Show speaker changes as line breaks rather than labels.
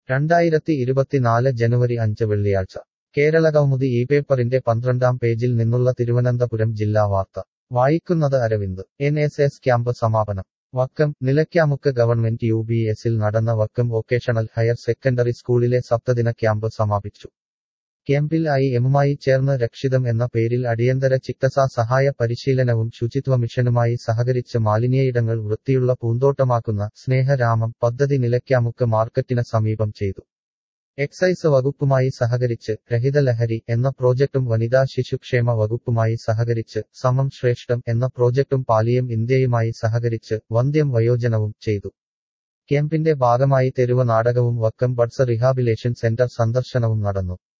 രണ്ടായിരത്തി ഇരുപത്തിനാല് ജനുവരി അഞ്ച് വെള്ളിയാഴ്ച കേരളകൗമുദി ഈ പേപ്പറിന്റെ പന്ത്രണ്ടാം പേജിൽ നിന്നുള്ള തിരുവനന്തപുരം ജില്ലാ വാർത്ത വായിക്കുന്നത് Aravind N S S camp സമാപനം Vakkom Nilakkamukku government U B എസിൽ നടന്ന വക്കം വൊക്കേഷണൽ ഹയർ സെക്കൻഡറി സ്കൂളിലെ സപ്തദിന ക്യാമ്പ് സമാപിച്ചു ക്യാമ്പിൽ ഐ എമ്മുമായി ചേർന്ന് രക്ഷിതം എന്ന പേരിൽ അടിയന്തര ചികിത്സാ സഹായ പരിശീലനവും ശുചിത്വ മിഷനുമായി സഹകരിച്ച് മാലിന്യയിടങ്ങൾ വൃത്തിയുള്ള പൂന്തോട്ടമാക്കുന്ന സ്നേഹരാമം പദ്ധതി നിലയ്ക്കാമുക്ക് മാർക്കറ്റിന് സമീപം ചെയ്തു എക്സൈസ് വകുപ്പുമായി സഹകരിച്ച് രഹിതലഹരി എന്ന പ്രോജക്ടും വനിതാ ശിശുക്ഷേമ വകുപ്പുമായി സഹകരിച്ച് സമം ശ്രേഷ്ഠം എന്ന പ്രോജക്ടും പാലിയം ഇന്ത്യയുമായി സഹകരിച്ച് വന്ധ്യം വയോജനവും ചെയ്തു ക്യാമ്പിന്റെ ഭാഗമായി തെരുവ് നാടകവും വക്കം ബഡ്സ് റിഹാബിലേഷൻ സെന്റർ സന്ദർശനവും നടന്നു